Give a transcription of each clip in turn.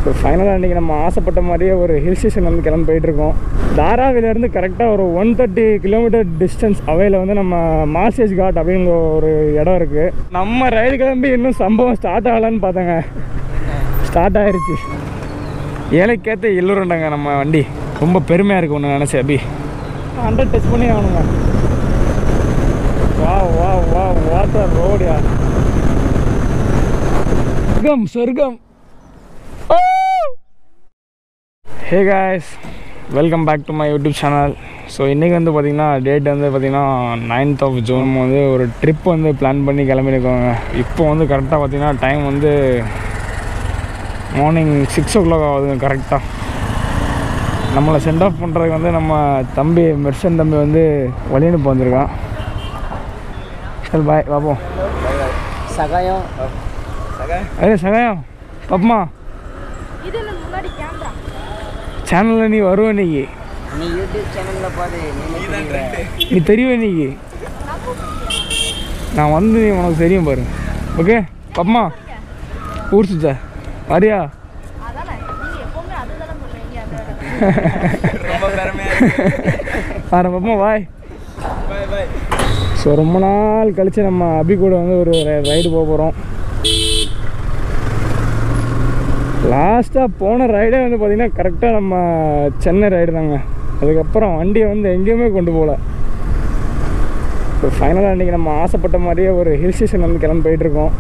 So ஃபைனலாக இன்றைக்கி நம்ம ஆசைப்பட்ட மாதிரியே ஒரு ஹில் ஸ்டேஷன் வந்து கிளம்பி போயிட்டுருக்கோம் தாராவிலேருந்து கரெக்டாக ஒரு ஒன் தேர்ட்டி கிலோமீட்டர் டிஸ்டன்ஸ் அவையில் வந்து நம்ம மாசேஜ் காட் அப்படிங்கிற ஒரு இடம் இருக்குது நம்ம ரயில் கிளம்பி இன்னும் சம்பவம் ஸ்டார்ட் ஆகலான்னு பார்த்தேங்க ஸ்டார்ட் ஆயிருச்சு ஏழைக்கேற்ற எல்லோருண்டாங்க நம்ம வண்டி ரொம்ப பெருமையாக இருக்கு ஒன்று நினச்சேன் அபி ஹண்ட்ரட் டச் பண்ணி ஆகணுங்க வா வா வா வாட்டர் ரோடியா சொர்க்கம் சொர்க்கம் hey guys welcome back to my YouTube channel so இன்றைக்கி வந்து பார்த்திங்கன்னா டேட் வந்து பார்த்திங்கன்னா நைன்த் ஆஃப் ஜூன் வந்து ஒரு ட்ரிப் வந்து பிளான் பண்ணி கிளம்பியிருக்கோங்க இப்போ வந்து கரெக்டாக பார்த்திங்கன்னா டைம் வந்து மார்னிங் சிக்ஸ் ஓ கிளாக் ஆகுதுங்க கரெக்டாக நம்மளை சென்ட் ஆஃப் பண்ணுறதுக்கு வந்து நம்ம தம்பி மெர்சன் தம்பி வந்து வழி அனுப்ப வந்திருக்கான் சரி பாய் பார்ப்போம் சகாயம் அதே சகாயம் பாப்பமா இது என்ன முன்னாடி கேமரா சேனலில் நீ வருவ இன்னைக்கு நீ யூடியூப் சேனல்ல பாரு நீ நீ தெரியும் இன்னைக்கு நான் வந்து நீ உனக்கு தெரியும் பாரு ஓகே பாப்பமா ஊர் சுத்த வரியா அதானே நீங்க எப்பவுமே அதுதானே பண்ணுவீங்க அந்த வரேன் பாப்பமா பாய் ஸோ ரொம்ப நாள் கழித்து நம்ம அபி கூட வந்து ஒரு ரைடு போக போகிறோம் லாஸ்ட்டாக போன ரைடே வந்து பார்த்திங்கன்னா கரெக்டாக நம்ம சென்னை ரைடு தாங்க அதுக்கப்புறம் வண்டியை வந்து எங்கேயுமே கொண்டு போகல இப்போ ஃபைனலாக இன்றைக்கி நம்ம ஆசைப்பட்ட மாதிரியே ஒரு ஹில் ஸ்டேஷன் வந்து கிளம்பி போயிட்டுருக்கோம்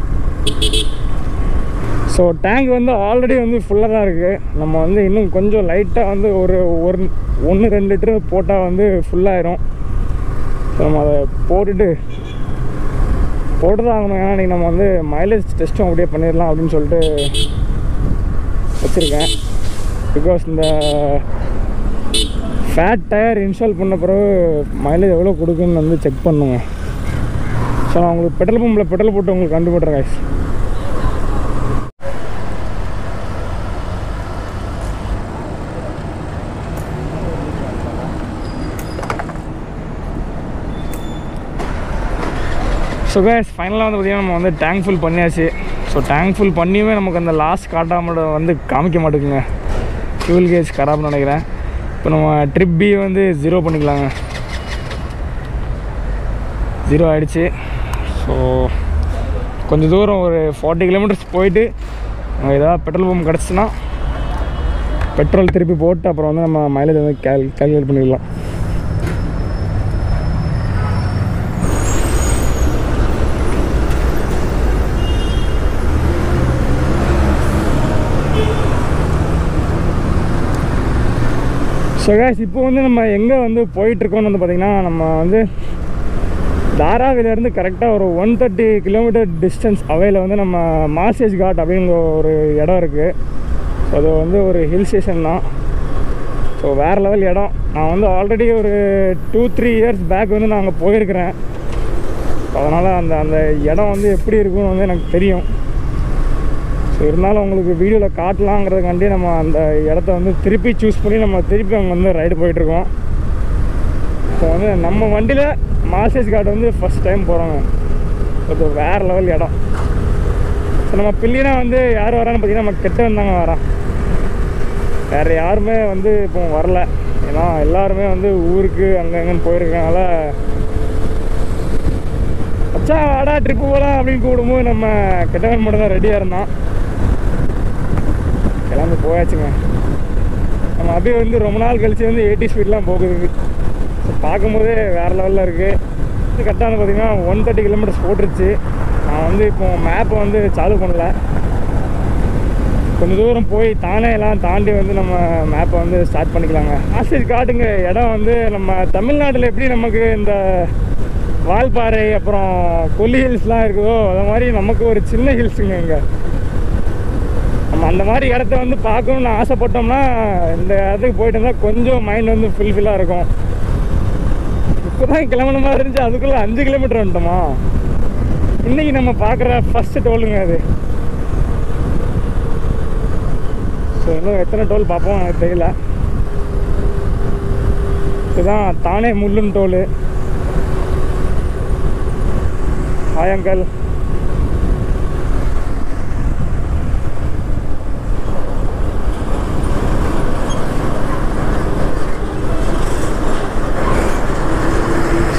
ஸோ டேங்க் வந்து ஆல்ரெடி வந்து ஃபுல்லாக தான் இருக்குது நம்ம வந்து இன்னும் கொஞ்சம் லைட்டாக வந்து ஒரு ஒரு ஒன்று ரெண்டு லிட்டரு போட்டால் வந்து ஃபுல்லாயிரும் ஸோ நம்ம அதை போட்டுட்டு போட்டு தான் ஆகணும் ஏன்னா இன்றைக்கி நம்ம வந்து மைலேஜ் டெஸ்ட்டும் அப்படியே பண்ணிடலாம் அப்படின்னு சொல்லிட்டு வச்சுருக்கேன் பிகாஸ் இந்த ஃபேட் டயர் இன்ஸ்டால் பண்ண பிறகு மைலேஜ் எவ்வளோ கொடுக்குன்னு வந்து செக் பண்ணுங்க ஸோ நான் உங்களுக்கு பெட்ரோல் பம்பில் பெட்ரோல் போட்டு உங்களுக்கு கண்டுபிட்றேன் guys ஸோ கேஸ் ஃபைனலாக வந்து பார்த்திங்கன்னா நம்ம வந்து டேங்க் ஃபுல் பண்ணியாச்சு ஸோ டேங்க் ஃபுல் பண்ணியுமே நமக்கு அந்த லாஸ்ட் காட்டாமல் வந்து காமிக்க மாட்டேங்குங்க ஃபியூல் கேஜ் கராப்னு நினைக்கிறேன் இப்போ நம்ம ட்ரிப் பி வந்து ஜீரோ பண்ணிக்கலாங்க ஜீரோ ஆகிடுச்சு ஸோ கொஞ்சம் தூரம் ஒரு ஃபார்ட்டி கிலோமீட்டர்ஸ் போயிட்டு அங்கே ஏதாவது பெட்ரோல் பம்ப் கிடச்சுன்னா பெட்ரோல் திருப்பி போட்டு அப்புறம் வந்து நம்ம மைலேஜ் வந்து கேல் கால்குலேட் பண்ணிக்கலாம் ஸோ கேஸ் இப்போ வந்து நம்ம எங்கே வந்து போயிட்டுருக்கோம்னு வந்து பார்த்திங்கன்னா நம்ம வந்து தாராவிலேருந்து கரெக்டாக ஒரு ஒன் தேர்ட்டி கிலோமீட்டர் டிஸ்டன்ஸ் அவையில் வந்து நம்ம மாசேஜ் காட் அப்படிங்கிற ஒரு இடம் இருக்குது ஸோ அது வந்து ஒரு ஹில் ஸ்டேஷன் தான் ஸோ வேறு லெவல் இடம் நான் வந்து ஆல்ரெடி ஒரு டூ த்ரீ இயர்ஸ் பேக் வந்து நான் அங்கே போயிருக்கிறேன் அதனால் அந்த அந்த இடம் வந்து எப்படி இருக்கும்னு வந்து எனக்கு தெரியும் ஸோ இருந்தாலும் உங்களுக்கு வீடியோவில் காட்டலாங்கிறதுக்காண்டி நம்ம அந்த இடத்த வந்து திருப்பி சூஸ் பண்ணி நம்ம திருப்பி அங்கே வந்து ரைடு போயிட்டுருக்கோம் இப்போ வந்து நம்ம வண்டியில் மாசேஜ் கார்டு வந்து ஃபஸ்ட் டைம் போகிறோங்க அது வேறு லெவல் இடம் ஸோ நம்ம பில்லினா வந்து யார் வரான்னு பார்த்தீங்கன்னா நம்ம கெட்ட வந்தாங்க வரான் வேறு யாருமே வந்து இப்போ வரல ஏன்னா எல்லாருமே வந்து ஊருக்கு அங்கே அங்கேன்னு போயிருக்கனால அச்சா வாடா ட்ரிப்பு போகலாம் அப்படின்னு கூப்பிடும்போது நம்ம கெட்டவன் மட்டும் தான் ரெடியாக இருந்தான் கிளம்பி போயாச்சுங்க நம்ம அப்படியே வந்து ரொம்ப நாள் கழிச்சு வந்து எயிட்டி ஸ்பீட்லாம் போகுது ஸோ பார்க்கும்போதே வேறு லெவலில் இருக்குது இது கரெக்டாக வந்து பார்த்திங்கன்னா ஒன் தேர்ட்டி கிலோமீட்டர்ஸ் போட்டுருச்சு நான் வந்து இப்போ மேப்பை வந்து சாலு பண்ணல கொஞ்சம் தூரம் போய் தானே எல்லாம் தாண்டி வந்து நம்ம மேப்பை வந்து ஸ்டார்ட் பண்ணிக்கலாங்க ஆசிரியர் காட்டுங்க இடம் வந்து நம்ம தமிழ்நாட்டில் எப்படி நமக்கு இந்த வால்பாறை அப்புறம் கொல்லி ஹில்ஸ்லாம் இருக்குதோ அது மாதிரி நமக்கு ஒரு சின்ன ஹில்ஸுங்க இங்கே நம்ம அந்த மாதிரி இடத்த வந்து பார்க்கணும்னு ஆசைப்பட்டோம்னா இந்த இடத்துக்கு போயிட்டு இருந்தால் கொஞ்சம் மைண்ட் வந்து ஃபுல்ஃபில்லாக இருக்கும் இப்போ தான் கிளம்புன மாதிரி இருந்துச்சு அதுக்குள்ளே அஞ்சு கிலோமீட்டர் வந்துட்டோமா இன்றைக்கி நம்ம பார்க்குற ஃபஸ்ட்டு டோலுங்க அது ஸோ இன்னும் எத்தனை டோல் பார்ப்போம் எனக்கு தெரியல இதுதான் தானே முள்ளும் டோலு ஹாய் அங்கல்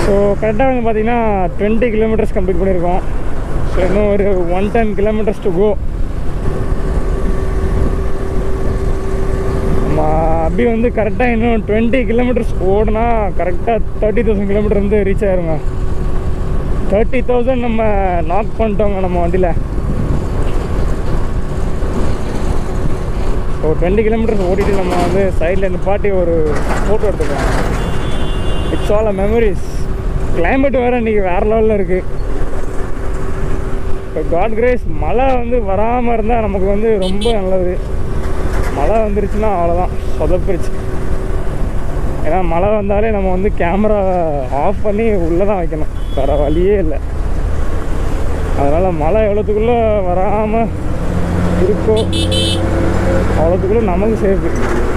ஸோ கரெக்டாக வந்து பார்த்தீங்கன்னா டுவெண்ட்டி கிலோமீட்டர்ஸ் கம்ப்ளீட் பண்ணியிருக்கோம் ஸோ இன்னும் ஒரு one ten kilometres to go நம்ம அப்படி வந்து கரெக்டாக இன்னும் டுவெண்ட்டி கிலோமீட்டர்ஸ் ஓடுனா கரெக்டாக தேர்ட்டி தௌசண்ட் கிலோமீட்டர் வந்து ரீச் ஆயிருங்க தேர்ட்டி தௌசண்ட் நம்ம நாக் பண்ணிட்டோங்க நம்ம வண்டியில் ஸோ டுவெண்ட்டி கிலோமீட்டர்ஸ் ஓட்டிட்டு நம்ம வந்து சைடில் நிப்பாட்டி ஒரு ஃபோட்டோ எடுத்துக்கலாம் it's all a memories climate வேறு இன்றைக்கி வேறு லெவலில் இருக்குது இப்போ காட் கிரேஸ் மழை வந்து வராமல் இருந்தால் நமக்கு வந்து ரொம்ப நல்லது மழை வந்துருச்சுன்னா அவ்வளோதான் சொதப்பிருச்சு ஏன்னா மழை வந்தாலே நம்ம வந்து கேமரா ஆஃப் பண்ணி உள்ளே தான் வைக்கணும் வேறு வழியே இல்லை அதனால் மழை எவ்வளோத்துக்குள்ளே வராமல் இருக்கோ அவ்வளோத்துக்குள்ளே நமக்கு சேஃபு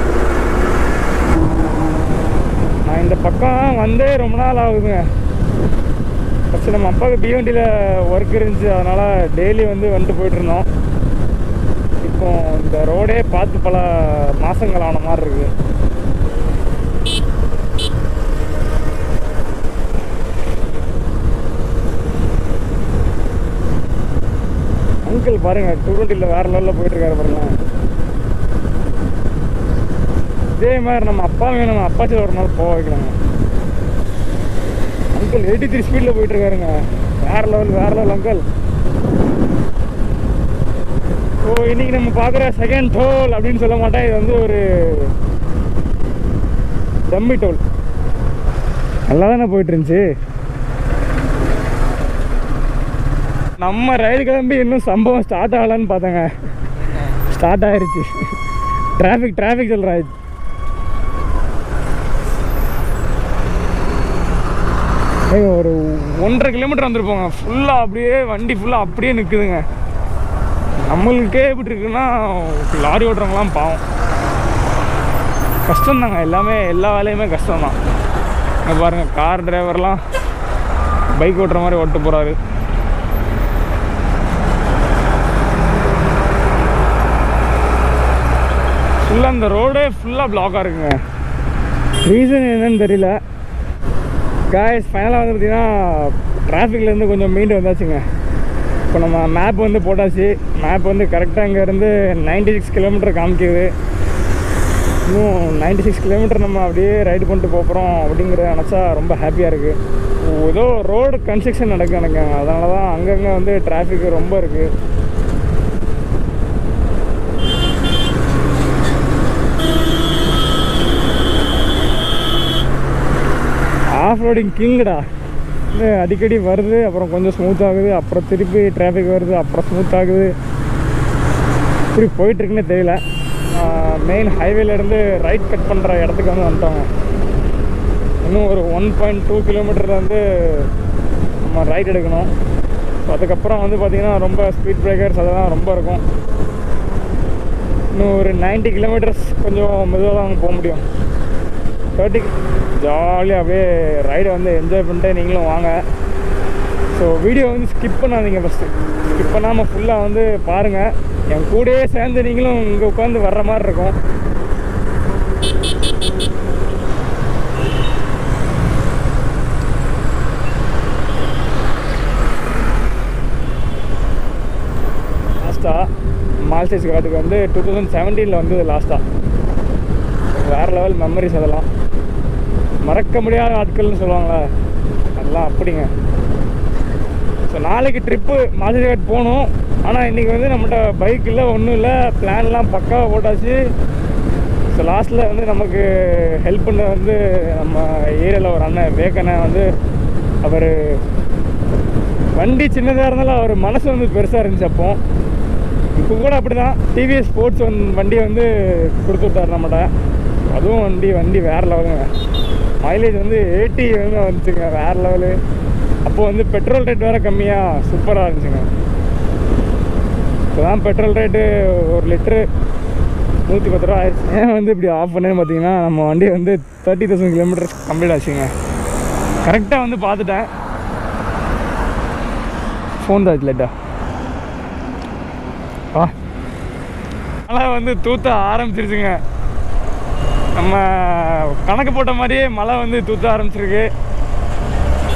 நான் இந்த பக்கம் வந்தே ரொம்ப நாள் ஆகுதுங்க ஃபஸ்ட்டு நம்ம அப்பாவுக்கு பிஎன்டியில் ஒர்க் இருந்துச்சு அதனால் டெய்லி வந்து வந்துட்டு போயிட்டு இருந்தோம் இப்போ இந்த ரோடே பார்த்து பல மாதங்கள் ஆன மாதிரி இருக்குது அங்கிள் பாருங்க டூ டுவெண்ட்டியில் வேறு லெவலில் போயிட்டுருக்காரு பாருங்க இதே மாதிரி நம்ம அப்பாவையும் நம்ம அப்பாச்சியில் ஒரு நாள் போக வைக்கலாங்க அங்கிள் எயிட்டி த்ரீ ஸ்பீடில் போயிட்டுருக்காருங்க வேறு லெவல் வேறு லெவல் அங்கிள் ஸோ இன்னைக்கு நம்ம பார்க்குற செகண்ட் டோல் அப்படின்னு சொல்ல மாட்டேன் இது வந்து ஒரு டம்மி டோல் நல்லா தானே போயிட்டு இருந்துச்சு நம்ம ரயில் கிளம்பி இன்னும் சம்பவம் ஸ்டார்ட் ஆகலான்னு பார்த்தேங்க ஸ்டார்ட் ஆயிருச்சு டிராஃபிக் டிராஃபிக் சொல்கிறா ஏங்க ஒரு ஒன்றரை கிலோமீட்டர் வந்திருப்போங்க ஃபுல்லாக அப்படியே வண்டி ஃபுல்லாக அப்படியே நிற்குதுங்க நம்மளுக்கே எப்படி இருக்குன்னா லாரி ஓட்டுறவங்களாம் பாவம் கஷ்டம்தாங்க எல்லாமே எல்லா வேலையுமே கஷ்டம்தான் இங்கே பாருங்கள் கார் டிரைவர்லாம் பைக் ஓட்டுற மாதிரி ஓட்டு போகிறாரு ஃபுல்லாக அந்த ரோடே ஃபுல்லாக பிளாக்காக இருக்குங்க ரீசன் என்னன்னு தெரியல காய்ஸ் ஃபைனலாக வந்து பார்த்தீங்கன்னா டிராஃபிக்லேருந்து கொஞ்சம் மீண்டு வந்தாச்சுங்க இப்போ நம்ம மேப் வந்து போட்டாச்சு மேப் வந்து கரெக்டாக இங்கேருந்து நைன்டி சிக்ஸ் கிலோமீட்டர் காமிக்குது இன்னும் நைன்டி சிக்ஸ் கிலோமீட்டர் நம்ம அப்படியே ரைடு பண்ணிட்டு போகிறோம் அப்படிங்கிறத நினச்சா ரொம்ப ஹாப்பியாக இருக்குது ஏதோ ரோடு கன்ஸ்ட்ரக்ஷன் நடக்கு எனக்கு அதனால தான் அங்கங்கே வந்து டிராஃபிக் ரொம்ப இருக்குது ஆஃப் ரோடிங் கிங்குடா இது அடிக்கடி வருது அப்புறம் கொஞ்சம் ஸ்மூத் ஆகுது அப்புறம் திருப்பி டிராஃபிக் வருது அப்புறம் ஸ்மூத் ஆகுது இப்படி போயிட்டுருக்குன்னே தெரியல மெயின் ஹைவேலேருந்து ரைட் கட் பண்ணுற இடத்துக்கு வந்து வந்துட்டோங்க இன்னும் ஒரு ஒன் பாயிண்ட் டூ கிலோமீட்டரில் வந்து நம்ம ரைட் எடுக்கணும் ஸோ அதுக்கப்புறம் வந்து பார்த்திங்கன்னா ரொம்ப ஸ்பீட் பிரேக்கர்ஸ் அதெல்லாம் ரொம்ப இருக்கும் இன்னும் ஒரு 90 கிலோமீட்டர்ஸ் கொஞ்சம் மெதுவாக தான் போக முடியும் தேர்ட்டி ஜாலியாக அப்படியே ரைடை வந்து என்ஜாய் பண்ணிட்டு நீங்களும் வாங்க ஸோ வீடியோ வந்து ஸ்கிப் பண்ணாதீங்க ஃபஸ்ட்டு ஸ்கிப் பண்ணாமல் ஃபுல்லாக வந்து பாருங்கள் என் கூடயே சேர்ந்து நீங்களும் இங்கே உட்காந்து வர்ற மாதிரி இருக்கும் லாஸ்ட்டாக மால்டேஸ் காட்டுக்கு வந்து டூ தௌசண்ட் செவன்டீனில் வந்தது லாஸ்ட்டாக வேறு லெவல் மெமரிஸ் அதெல்லாம் மறக்க முடியாத நாட்கள்னு சொல்லுவாங்களே அதெல்லாம் அப்படிங்க ஸோ நாளைக்கு ட்ரிப்பு மாசிகாட் போகணும் ஆனால் இன்றைக்கி வந்து நம்மகிட்ட பைக் இல்லை ஒன்றும் இல்லை பிளான்லாம் பக்காவாக போட்டாச்சு ஸோ லாஸ்ட்டில் வந்து நமக்கு ஹெல்ப் பண்ண வந்து நம்ம ஏரியாவில் ஒரு அண்ணன் வேக்கண்ணன் வந்து அவர் வண்டி சின்னதாக இருந்தாலும் அவர் மனசு வந்து பெருசாக இருந்துச்சு அப்போ இப்போ கூட அப்படி தான் டிவிஎஸ் ஸ்போர்ட்ஸ் வந் வண்டி வந்து கொடுத்து விட்டார் நம்மகிட்ட அதுவும் வண்டி வண்டி வேறு லெவலுங்க மைலேஜ் வந்து எயிட்டி வந்து வந்துச்சுங்க வேறு லெவலு அப்போ வந்து பெட்ரோல் ரேட் வேறு கம்மியாக சூப்பராக இருந்துச்சுங்க இப்போ தான் பெட்ரோல் ரேட்டு ஒரு லிட்ரு நூற்றி பத்து ரூபா ஆயிடுச்சு ஏன் வந்து இப்படி ஆஃப் பண்ணேன்னு பார்த்தீங்கன்னா நம்ம வண்டி வந்து தேர்ட்டி தௌசண்ட் கிலோமீட்டர்ஸ் கம்ப்ளீட் ஆச்சுங்க கரெக்டாக வந்து பார்த்துட்டேன் ஃபோன் தான் லேட்டா ஆ மழை வந்து தூத்த ஆரம்பிச்சிருச்சுங்க நம்ம கணக்கு போட்ட மாதிரியே மழை வந்து தூத்த ஆரம்பிச்சிருக்கு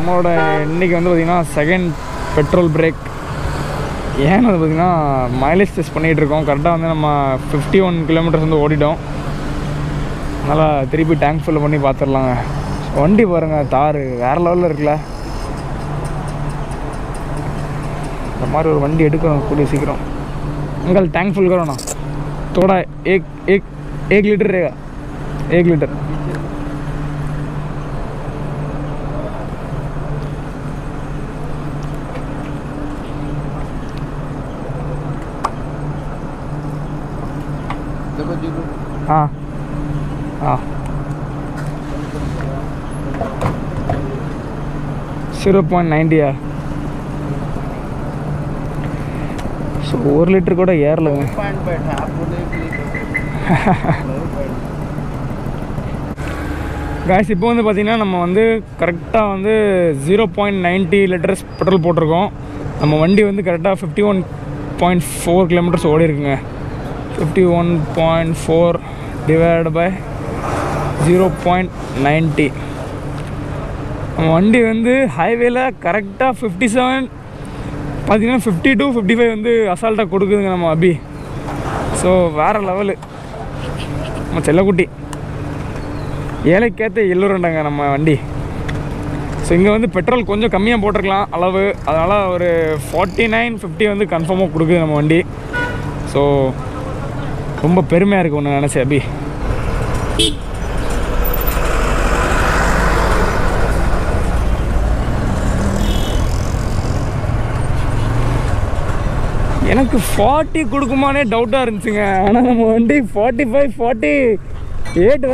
நம்மளோட இன்றைக்கி வந்து பார்த்திங்கன்னா செகண்ட் பெட்ரோல் பிரேக் ஏன்னு வந்து பார்த்திங்கன்னா மைலேஜ் டெஸ்ட் பண்ணிகிட்டு இருக்கோம் கரெக்டாக வந்து நம்ம ஃபிஃப்டி ஒன் கிலோமீட்டர்ஸ் வந்து ஓடிட்டோம் அதனால் திருப்பி டேங்க் ஃபில் பண்ணி பார்த்துடலாங்க வண்டி பாருங்கள் தார் வேறு லெவலில் இருக்குல்ல இந்த மாதிரி ஒரு வண்டி எடுக்கணும் கூடிய சீக்கிரம் अंकल टैंक फुल करो ना थोड़ा एक एक एक लीटर रहेगा एक लीटर देखो जीरो हाँ हाँ ஜீரோ பாயிண்ட் நைன்டியா ஸோ ஒரு லிட்டர் கூட ஏறலைங்க पॉइंट बैठा आप बोले एक लीटर காய்ஸ் இப்போ வந்து பார்த்திங்கன்னா நம்ம வந்து கரெக்டாக வந்து zero point ninety litres petrol போட்டிருக்கோம் நம்ம வண்டி வந்து கரெக்டாக fifty one point four kilometres ஓடி இருக்குங்க fifty one point four divide by zero point ninety நம்ம வண்டி வந்து ஹைவேல கரெக்டாக ஃபிஃப்டி செவன் பார்த்தீங்கன்னா ஃபிஃப்டி டூ ஃபிஃப்டி ஃபைவ் வந்து அசால்ட்டாக கொடுக்குதுங்க நம்ம அபி ஸோ வேறு லெவலு நம்ம செல்லக்குட்டி ஏழைக்கேற்ற எல்லோருண்டாங்க நம்ம வண்டி ஸோ இங்கே வந்து பெட்ரோல் கொஞ்சம் கம்மியாக போட்டிருக்கலாம் அளவு அதனால் ஒரு ஃபார்ட்டி நைன் ஃபிஃப்டி வந்து கன்ஃபார்மாக கொடுக்குது நம்ம வண்டி ஸோ ரொம்ப பெருமையாக இருக்குது ஒன்று நினச்சேன் அபி எனக்கு ஃபார்ட்டி கொடுக்குமானே டவுட்டாக இருந்துச்சுங்க ஆனால் நம்ம வண்டி forty five forty eight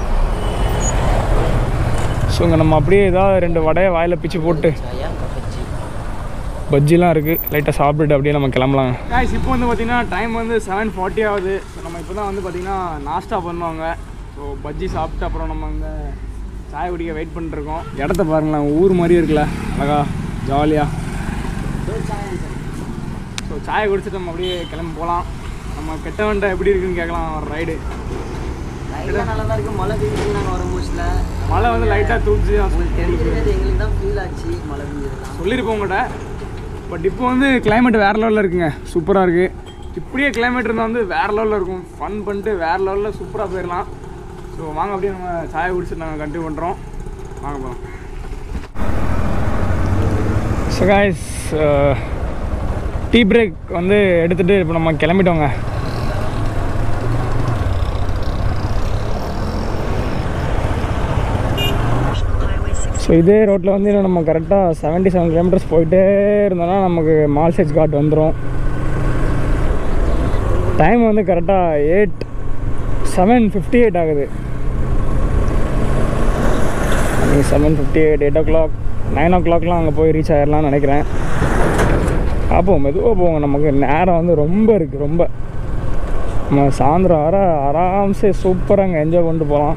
so இங்கே நம்ம அப்படியே ஏதாவது ரெண்டு வடையை வாயில் பிச்சு போட்டு आया बच्ची பஜ்ஜிலாம் இருக்குது லைட்டாக சாப்பிட்டுட்டு அப்படியே நம்ம கிளம்பலாம் காய்ஸ் இப்போ வந்து பார்த்திங்கன்னா டைம் வந்து செவன் ஃபார்ட்டி ஆகுது ஸோ நம்ம இப்போ தான் வந்து பார்த்திங்கன்னா நாஸ்டா பண்ணுவாங்க ஸோ பஜ்ஜி சாப்பிட்டு அப்புறம் நம்ம இங்கே சாய் குடிக்க வெயிட் பண்ணிட்டுருக்கோம் இடத்த பாருங்களேன் ஊர் மாதிரியே இருக்குல்ல அழகா ஜாலியாக दो चाय हैं सर ஸோ சாயை குடிச்சிட்டு நம்ம அப்படியே கிளம்பி போகலாம் நம்ம கெட்டவன்ட்ட எப்படி இருக்குன்னு கேட்கலாம் ஒரு ரைடு லைட்டாக நல்லா தான் இருக்குது மழை பெய்யுது நாங்கள் வர மூச்சில் மழை வந்து லைட்டாக தூச்சி உங்களுக்கு தெரிஞ்சிருக்காது எங்களுக்கு தான் ஃபீல் ஆச்சு மழை பெய்யுதுலாம் சொல்லியிருப்போம் உங்கள்கிட்ட பட் இப்போ வந்து climate வேறு லெவலில் இருக்குங்க சூப்பராக இருக்குது இப்படியே climate இருந்தால் வந்து வேறு லெவலில் இருக்கும் ஃபன் பண்ணிட்டு வேறு லெவலில் சூப்பராக போயிடலாம் ஸோ வாங்க அப்படியே நம்ம சாயை குடிச்சிட்டு நாங்கள் கண்டினியூ பண்ணுறோம் வாங்க போகலாம் ஸோ காய்ஸ் டீ பிரேக் வந்து எடுத்துகிட்டு இப்போ நம்ம கிளம்பிட்டோங்க ஸோ இதே ரோட்டில் வந்து இன்னும் நம்ம கரெக்டாக செவன்ட்டி செவன் கிலோமீட்டர்ஸ் போயிட்டே இருந்தோம்னா நமக்கு மால்சேஜ் காட் வந்துடும் டைம் வந்து கரெக்டாக எயிட் செவன் ஃபிஃப்டி எயிட் ஆகுது seven fifty eight eight o'clock nine ஓ கிளாக்லாம் அங்கே போய் ரீச் ஆயிடலாம்னு நினைக்கிறேன் பார்ப்போம் மெதுவாக போவோங்க நமக்கு நேரம் வந்து ரொம்ப இருக்குது ரொம்ப நம்ம சாயந்தரம் வர ஆராம்சே சூப்பராக அங்கே என்ஜாய் பண்ணிட்டு போகலாம்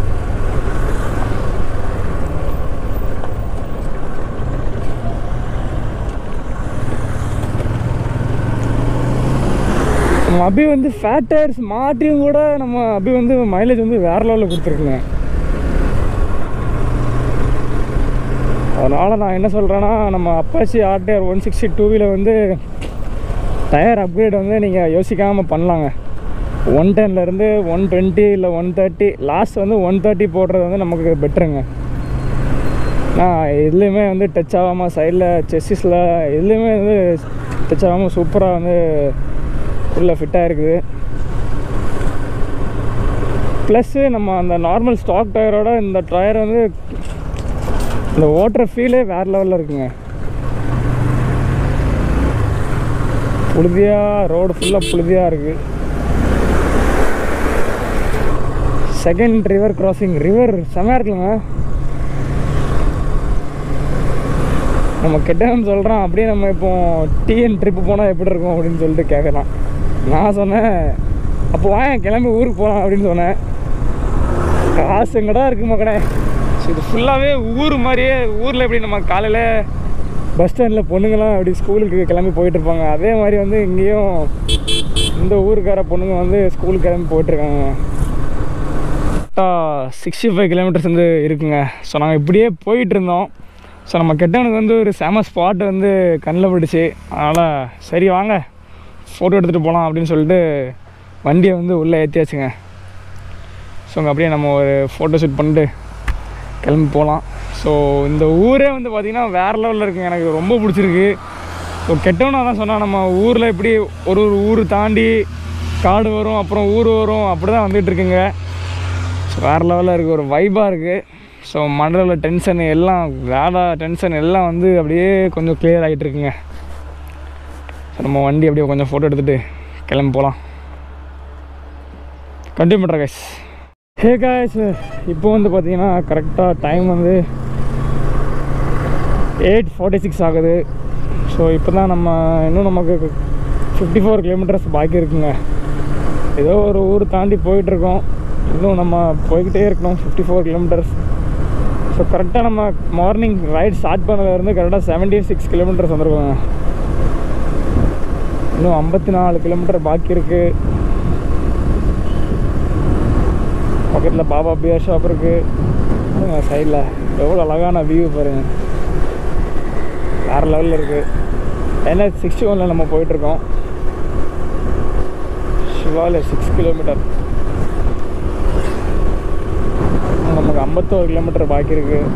நம்ம அபி வந்து ஃபேட் டயர்ஸ் மாட்டியும் கூட நம்ம அபி வந்து மைலேஜ் வந்து வேற லெவலில் கொடுத்துருக்குங்க அதனால் நான் என்ன சொல்கிறேன்னா நம்ம அப்பாச்சி ஆர்டிஆர் ஒன் சிக்ஸ்டி டூவில் வந்து டயர் அப்கிரேட் வந்து நீங்கள் யோசிக்காமல் பண்ணலாங்க ஒன் டென்லேருந்து ஒன் டுவெண்ட்டி இல்லை ஒன் தேர்ட்டி லாஸ்ட் வந்து ஒன் தேர்ட்டி போடுறது வந்து நமக்கு பெட்டருங்க நான் எதுலேயுமே வந்து டச் ஆகாமல் சைடில் செஸ்ஸிஸில் எதுலேயுமே வந்து டச் ஆகாமல் சூப்பராக வந்து உள்ள ஃபிட்டாக இருக்குது ப்ளஸ்ஸு நம்ம அந்த நார்மல் ஸ்டாக் டயரோட இந்த டயர் வந்து இந்த ஓட்டுற ஃபீலே வேறு லெவலில் இருக்குங்க புழுதியாக ரோடு ஃபுல்லாக புழுதியாக இருக்குது செகண்ட் ரிவர் கிராசிங் ரிவர் செம்மையாக இருக்குங்க நம்ம கெட்டவன் சொல்கிறான் அப்படியே நம்ம இப்போ டிஎன் ட்ரிப்பு போனால் எப்படி இருக்கும் அப்படின்னு சொல்லிட்டு கேட்கலாம் நான் சொன்னேன் அப்போ வாங்க கிளம்பி ஊருக்கு போகலாம் அப்படின்னு சொன்னேன் காசு எங்கடா இருக்கு மக்கனே ஸோ இது ஃபுல்லாகவே ஊர் மாதிரியே ஊரில் எப்படி நம்ம காலையில் பஸ் ஸ்டாண்டில் பொண்ணுங்களாம் அப்படி ஸ்கூலுக்கு கிளம்பி போயிட்டு இருப்பாங்க அதே மாதிரி வந்து இங்கேயும் இந்த ஊருக்கார பொண்ணுங்க வந்து ஸ்கூலுக்கு கிளம்பி போயிட்டுருக்காங்க கரெக்டாக சிக்ஸ்டி ஃபைவ் கிலோமீட்டர்ஸ் வந்து இருக்குங்க ஸோ நாங்கள் இப்படியே போயிட்டு இருந்தோம் ஸோ நம்ம கெட்டவனுக்கு வந்து ஒரு செம ஸ்பாட் வந்து கண்ணில் பட்டுச்சு அதனால் சரி வாங்க ஃபோட்டோ எடுத்துகிட்டு போகலாம் அப்படின்னு சொல்லிட்டு வண்டியை வந்து உள்ளே ஏற்றியாச்சுங்க ஸோ அங்கே அப்படியே நம்ம ஒரு ஃபோட்டோ ஷூட் பண்ணிட்டு கிளம்பி போகலாம் ஸோ இந்த ஊரே வந்து பார்த்திங்கன்னா வேறு லெவலில் இருக்குங்க எனக்கு ரொம்ப பிடிச்சிருக்கு ஸோ கெட்டவனா தான் சொன்னால் நம்ம ஊரில் இப்படி ஒரு ஒரு ஊர் தாண்டி காடு வரும் அப்புறம் ஊர் வரும் அப்படி தான் வந்துட்டு இருக்குங்க ஸோ வேறு லெவலில் இருக்குது ஒரு வைபாக இருக்குது ஸோ மண்டலில் டென்ஷன் எல்லாம் வேலை டென்ஷன் எல்லாம் வந்து அப்படியே கொஞ்சம் clear ஆகிட்டு இருக்குங்க ஸோ நம்ம வண்டி அப்படியே கொஞ்சம் ஃபோட்டோ எடுத்துகிட்டு கிளம்பி போகலாம் கண்டினியூ பண்ணுறேன் கைஸ் ஹே காய்ஸ் இப்போ வந்து பார்த்தீங்கன்னா கரெக்டாக டைம் வந்து எயிட் ஃபார்ட்டி சிக்ஸ் ஆகுது ஸோ இப்போ தான் நம்ம இன்னும் நமக்கு ஃபிஃப்டி ஃபோர் கிலோமீட்டர்ஸ் பாக்கி இருக்குங்க ஏதோ ஒரு ஊர் தாண்டி போயிட்டுருக்கோம் இன்னும் நம்ம போய்கிட்டே இருக்கணும் ஃபிஃப்டி ஃபோர் கிலோமீட்டர்ஸ் ஸோ கரெக்டாக நம்ம மார்னிங் ரைட் ஸ்டார்ட் பண்ணதுலேருந்து கரெக்டாக செவன்ட்டி சிக்ஸ் கிலோமீட்டர்ஸ் வந்துருக்கோங்க இன்னும் ஐம்பத்தி நாலு கிலோமீட்டர் பாக்கி இருக்குது பக்கத்தில் பாபா பியர் ஷாப் இருக்குது சைடில் எவ்வளோ அழகான வியூ பாருங்க வேறு லெவலில் இருக்குது என்ஹெச் சிக்ஸ்டி ஒனில் நம்ம போயிட்டுருக்கோம் சிவால சிக்ஸ் கிலோமீட்டர் நமக்கு ஐம்பத்தோரு கிலோமீட்டர் பாக்கி இருக்குது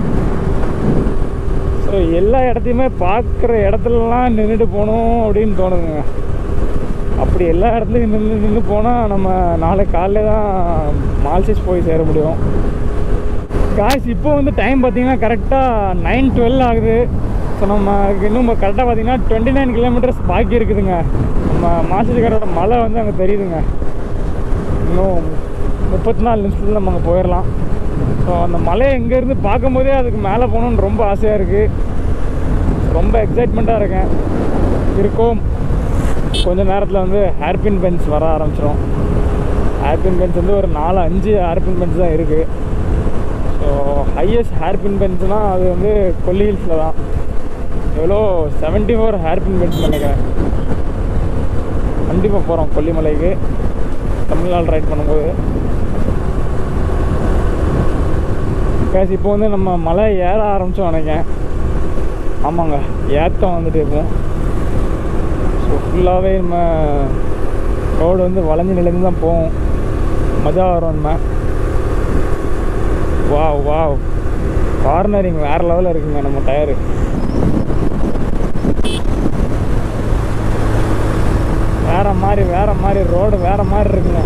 ஸோ எல்லா இடத்தையுமே பார்க்குற இடத்துலலாம் நின்றுட்டு போகணும் அப்படின்னு தோணுதுங்க அப்படி எல்லா இடத்துலையும் நின்று நின்று போனால் நம்ம நாளை காலைல தான் மால்சேஸ் போய் சேர முடியும் காய்ஸ் இப்போ வந்து டைம் பார்த்தீங்கன்னா கரெக்டாக நைன் டுவெல் ஆகுது ஸோ நம்ம இன்னும் கரெக்டாக பார்த்தீங்கன்னா டுவெண்ட்டி நைன் கிலோமீட்டர்ஸ் பாக்கி இருக்குதுங்க நம்ம மாசத்துக்காரோட மலை வந்து அங்கே தெரியுதுங்க இன்னும் முப்பத்தி நாலு நிமிஷத்தில் நம்ம அங்கே போயிடலாம் ஸோ அந்த மலையை இங்கேருந்து பார்க்கும்போதே அதுக்கு மேலே போகணுன்னு ரொம்ப ஆசையாக இருக்குது ரொம்ப எக்ஸைட்மெண்ட்டாக இருக்கேன் இருக்கோம் கொஞ்ச நேரத்தில் வந்து ஹேர்பின் பென்ஸ் வர ஆரம்பிச்சிடும் ஹேர்பின் பென்ஸ் வந்து ஒரு நாலு அஞ்சு ஹேர்பின் பென்ஸ் தான் இருக்குது ஸோ ஹையஸ்ட் ஹேர்பின் பென்ஸ்னால் அது வந்து கொல்லி ஹில்ஸில் தான் எவ்வளோ செவன்ட்டி ஃபோர் ஹேர்பின் பென்ஸ் நினைக்கிறேன் கண்டிப்பாக போகிறோம் கொல்லிமலைக்கு தமிழ்நாடு ரைட் பண்ணும்போது கேஸ் இப்போ வந்து நம்ம மலை ஏற ஆரம்பித்தோம் நினைக்கிறேன் ஆமாங்க ஏற்றம் வந்துட்டு இருப்போம் ஸோ ஃபுல்லாகவே நம்ம ரோடு வந்து வளைஞ்சு நிலைந்து தான் போவோம் மஜா வரும் நம்ம வாவ் வாவ் கார்னரிங் வேறு லெவலில் இருக்குங்க நம்ம டயரு வேற மாதிரி வேற மாதிரி ரோடு வேற மாதிரி இருக்குங்க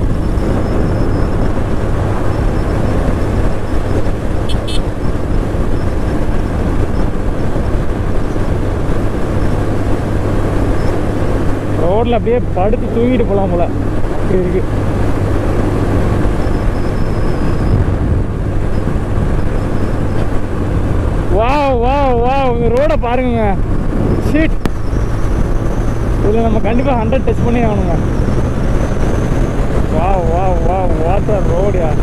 ரோட்ல அப்படியே படுத்து தூங்கிட்டு போலாம் போல அப்படி இருக்கு வாவ் வாவ் வாவ் இந்த ரோடை பாருங்க ஷீட் இதில் நம்ம கண்டிப்பாக ஹண்ட்ரட் டச் பண்ணி ஆகணுங்க வா வா வா வாட்டர் ரோடு யார்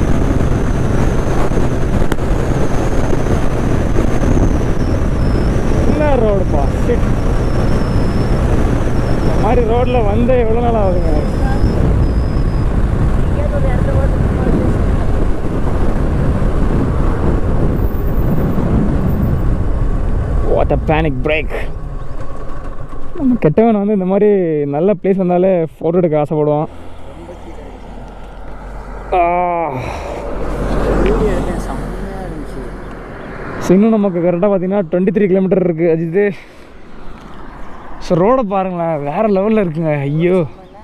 என்ன ரோடுப்பா ஷிட் இந்த மாதிரி ரோட்டில் வந்து எவ்வளோ நாள் ஆகுதுங்க வாட் அ பேனிக் பிரேக் நம்ம கெட்டவன் வந்து இந்த மாதிரி நல்ல பிளேஸ் வந்தாலே ஃபோட்டோ எடுக்க ஆசைப்படுவான் ஆ. வீடியோ எடுத்தேன் செம்மையாக இருந்துச்சு ஸோ இன்னும் நமக்கு கரெக்டாக பார்த்தீங்கன்னா டுவெண்ட்டி த்ரீ கிலோமீட்டர் இருக்குது அஜித்து ஸோ ரோடை பாருங்களேன் வேறு லெவலில் இருக்குங்க ஐயோ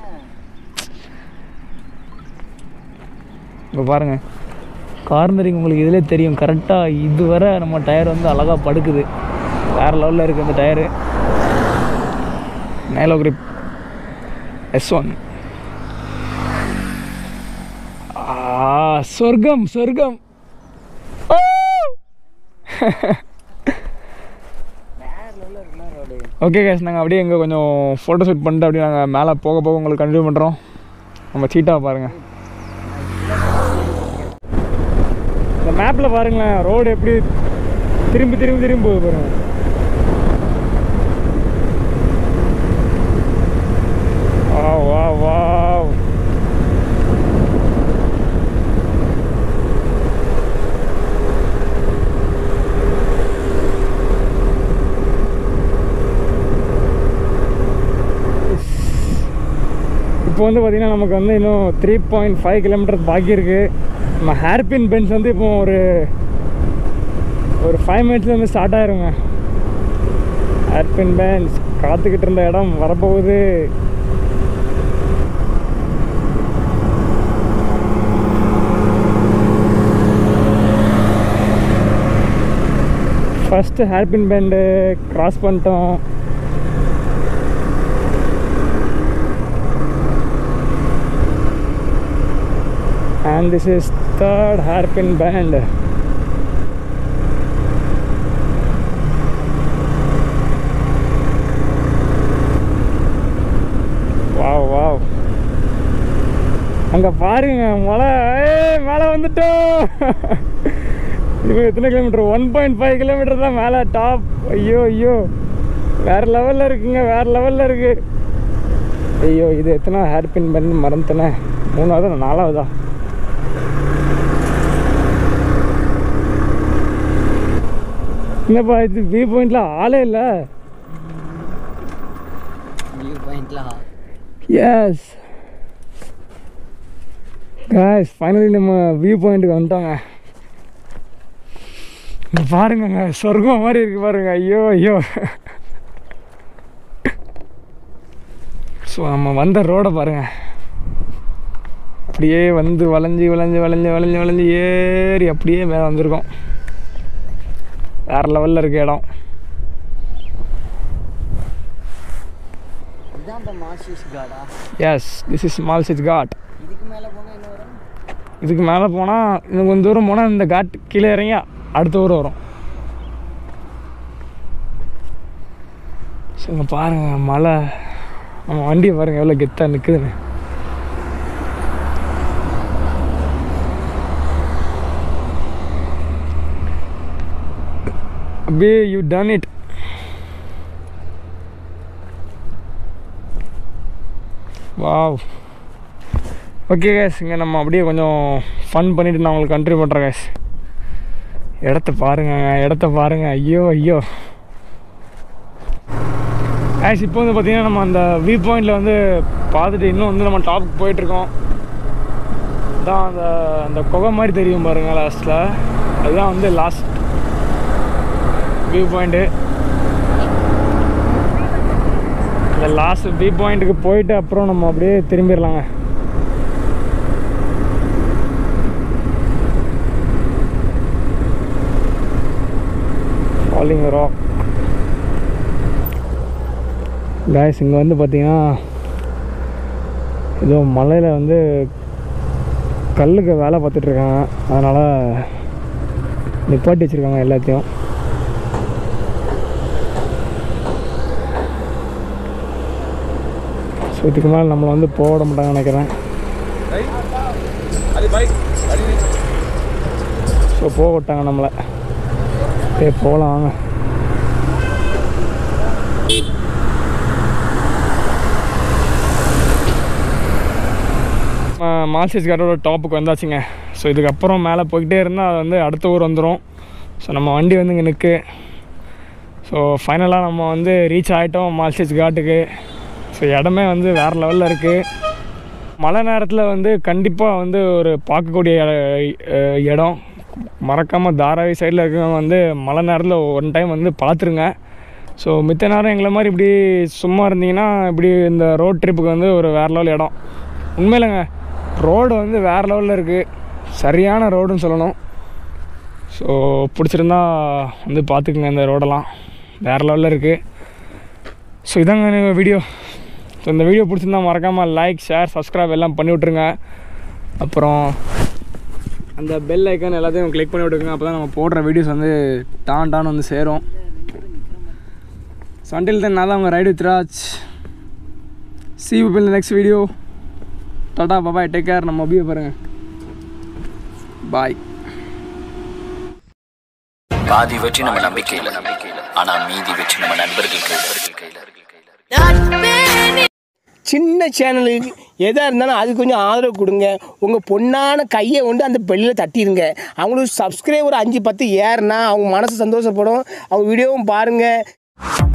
இங்கே பாருங்கள் கார்னரிங் உங்களுக்கு இதிலே தெரியும் கரெக்டாக இதுவரை நம்ம டயர் வந்து அழகாக படுக்குது வேறு லெவலில் இருக்குது அந்த டயரு நேலோ கிரிப் எஸ் ஒன் சொர்க்கம் சொர்க்கம் ஆ! வேற லெவலில் இருக்குல்ல ரோடு ஓகே கேஸ் நாங்கள் அப்படியே இங்கே கொஞ்சம் ஃபோட்டோ ஷூட் பண்ணிட்டு அப்படியே நாங்கள் மேலே போக போக உங்களுக்கு கண்டினியூ பண்ணுறோம் நம்ம சீட்டாக பாருங்கள் இந்த மேப்பில் பாருங்களேன் ரோடு எப்படி திரும்பி திரும்பி திரும்பி போகுது பாருங்க வா வா வா இப்போ வந்து பார்த்திங்கன்னா நமக்கு வந்து இன்னும் த்ரீ பாயிண்ட் ஃபைவ் கிலோமீட்டர் பாக்கி இருக்குது நம்ம ஹேர்பின் பென்ஸ் வந்து இப்போ ஒரு ஒரு ஃபைவ் மினிட்ஸ்ல வந்து ஸ்டார்ட் ஆயிருங்க ஹேர்பின் பென்ஸ் காத்துக்கிட்டு இருந்த இடம் வரப்போகுது ஃபஸ்ட்டு ஹேர்பின் பேண்டு கிராஸ் பண்ணிட்டோம் and this is third hairpin band wow wow அங்க பாருங்க மலை ஏய், மேலே வந்துட்டோம் இப்போ எத்தனை kilometre one point five kilometre தான் மேலே டாப் ஐயோ ஐயோ வேற லெவலில் இருக்குங்க வேற லெவலில் இருக்கு ஐயோ இது எத்தனை ஹேர்பின் பண்ணி மறந்துட்டேனே மூணாவதா நாலாவதா என்னப்பா இது வியூ பாயிண்ட்ல ஆளே இல்லை வியூ பாயிண்ட்ல எஸ் காய்ஸ் ஃபைனலி நம்ம வியூ பாயிண்ட்டுக்கு வந்துட்டோங்க இங்க பாருங்கங்க சொர்க்கம் மாதிரி இருக்கு பாருங்க ஐயோ ஐயோ ஸோ நம்ம வந்த ரோடை பாருங்க அப்படியே வந்து வளைஞ்சு வளைஞ்சு வளைஞ்சு வளைஞ்சு வளைஞ்சு ஏறி அப்படியே மேலே வந்திருக்கோம் வேற லெவலில் இருக்க இடம் இதுதான் இந்த மாசிஸ் காடா எஸ் திஸ் இஸ் மால்சிட் காட் இதுக்கு மேலே போனால் என்ன வரும் இதுக்கு மேலே போனால் இன்னும் கொஞ்சம் தூரம் போனால் இந்த காட் கீழே இறங்கி அடுத்த ஊர் வரும் ஸோ இங்கே பாருங்கள் மலை நம்ம வண்டியை பாருங்கள் எவ்வளோ கெத்தாக நிற்குதுன்னு அப்படியே you done it wow okay guys இங்கே நம்ம அப்படியே கொஞ்சம் ஃபன் பண்ணிவிட்டு நான் உங்களுக்கு கண்ட்ரி பண்ணுறேன் கேஸ் இடத்த பாருங்க இடத்த பாருங்க ஐயோ ஐயோ கேஸ் இப்போ வந்து பார்த்தீங்கன்னா நம்ம அந்த வியூ பாயிண்டில் வந்து பார்த்துட்டு இன்னும் வந்து நம்ம டாப்புக்கு போயிட்டுருக்கோம் தான் அந்த அந்த குகை மாதிரி தெரியும் பாருங்க லாஸ்ட்டில் அதுதான் வந்து லாஸ்ட் வியூ பாயிண்ட்டு இந்த லாஸ்ட் வியூ பாயிண்ட்டுக்கு போயிட்டு அப்புறம் நம்ம அப்படியே திரும்பிடலாங்க ஃபாலிங் ராக் காய்ஸ் இங்கே வந்து பார்த்தீங்கன்னா ஏதோ மலையில் வந்து கல்லுக்கு வேலை பார்த்துட்ருக்காங்க அதனால் நிப்பாட்டி வச்சுருக்காங்க எல்லாத்தையும் ஸோ இதுக்கு மேலே நம்மளை வந்து போக விட மாட்டாங்கன்னு நினைக்கிறேன் ஸோ போக விட்டாங்க நம்மளை சரி போகலாம் வாங்க மால்சேஜ் காட்டோட டாப்புக்கு வந்தாச்சுங்க ஸோ இதுக்கப்புறம் மேலே போய்கிட்டே இருந்தால் அது வந்து அடுத்த ஊர் வந்துடும் ஸோ நம்ம வண்டி வந்து இங்கே நிற்கு ஸோ ஃபைனலாக நம்ம வந்து ரீச் ஆகிட்டோம் மால்சேஜ் காட்டுக்கு ஸோ இடமே வந்து வேறு லெவலில் இருக்குது மழை நேரத்தில் வந்து கண்டிப்பாக வந்து ஒரு பார்க்கக்கூடிய இட- அஹ் இடம் மறக்காமல் தாராவி சைடில் இருக்கவங்க வந்து மழை நேரத்தில் ஒன் டைம் வந்து பார்த்துருங்க ஸோ மித்த நேரம் எங்களை மாதிரி இப்படி சும்மா இருந்தீங்கன்னா இப்படி இந்த ரோட் ட்ரிப்புக்கு வந்து ஒரு வேறு லெவல் இடம் உண்மையிலங்க ரோடு வந்து வேறு லெவலில் இருக்குது சரியான ரோடுன்னு சொல்லணும் ஸோ பிடிச்சிருந்தா வந்து பார்த்துக்குங்க இந்த ரோடெல்லாம் வேறு லெவலில் இருக்குது ஸோ இதாங்க வீடியோ ஸோ இந்த வீடியோ பிடிச்சிருந்தா மறக்காமல் லைக் ஷேர் சப்ஸ்கிரைப் எல்லாம் பண்ணி விட்ருங்க அப்புறம் அந்த பெல் ஐக்கான் எல்லாத்தையும் கிளிக் பண்ணி விட்டுருங்க அப்போ தான் நம்ம போடுற வீடியோஸ் வந்து டான் டான் வந்து சேரும் ஸோ அண்டில் தென் நான் தான் உங்கள் ride with Raj see you பில் நெக்ஸ்ட் வீடியோ டாடா பாபாய் டேக் கேர் நம்ம மொபியை பாருங்கள் பாய் பாதி வெற்றி நம்ம நம்பிக்கையில ஆனா மீதி வெற்றி நம்ம நண்பர்கள் கையில சின்ன சேனலுக்கு எதாக இருந்தாலும் அது கொஞ்சம் ஆதரவு கொடுங்க உங்கள் பொண்ணான கையை கொண்டு அந்த பெல்லில் தட்டிடுங்க அவங்களுக்கு சப்ஸ்கிரைபர் அஞ்சு பத்து ஏறுனா அவங்க மனசு சந்தோஷப்படும் அவங்க வீடியோவும் பாருங்கள்